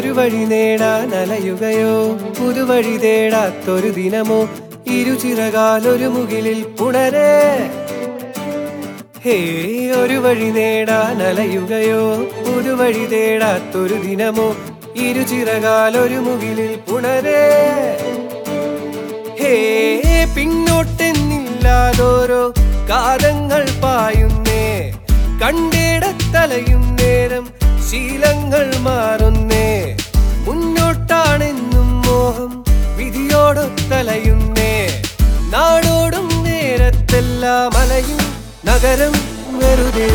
ഒരു വഴി നേടാൻ അലയുകയോ പുതുവഴി തേടാത്തൊരു ദിനമോ ഇരുചിറകാലൊരു മുകിലിൽ പുണരേ ഹേ ഒരു വഴി നേടാൻ അലയുകയോ പുതുവഴി തേടാത്തൊരു ദിനമോ ഇരുചിറകാലൊരു മുകിലിൽ പുണരേ ഹേ പിന്നോട്ടെന്നില്ലാതോരോ കാലങ്ങൾ പായുന്നേ കണ്ടിടത്തലയും നേരം ശീലങ്ങൾ മാറുന്നേ മുന്നോട്ടാണെന്നും മോഹം വിധിയോടൊത്തലയുന്നേ നാടോടും നേരത്തെല്ലാം അലയും നഗരം വെറുതെ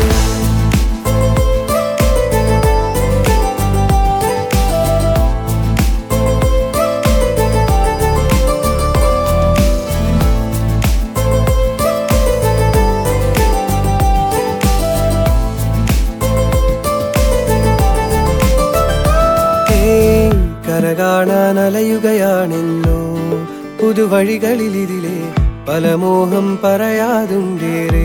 ഏയ് കര കാണാൻ അലയുകയാണെന്നോ പുതുവഴികളിൽ ഇതിലെ പല മോഹം പറയാതുണ്ടേറെ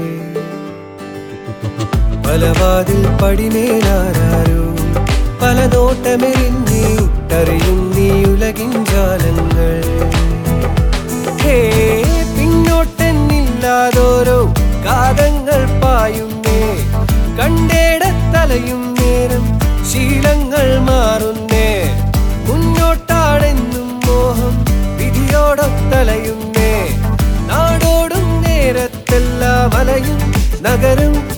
പല വാതിൽ പടിമേലാരോ പല നോട്ടമെറിഞ്ഞിട്ടറിയും നീ ഉലകിൻ ജാലങ്ങൾ ഹേ പിന്നോട്ടെന്നില്ലാതോരോ കാതങ്ങൾ പായുന്നേ കണ്ടേടത്തലയും നേരം ശീലങ്ങൾ മാറുന്നേ മുന്നോട്ടാണെന്നും മോഹം വിധിയോടൊത്തലയുന്നേ നാടോടും നേരത്തെല്ലാം അലയും നഗരം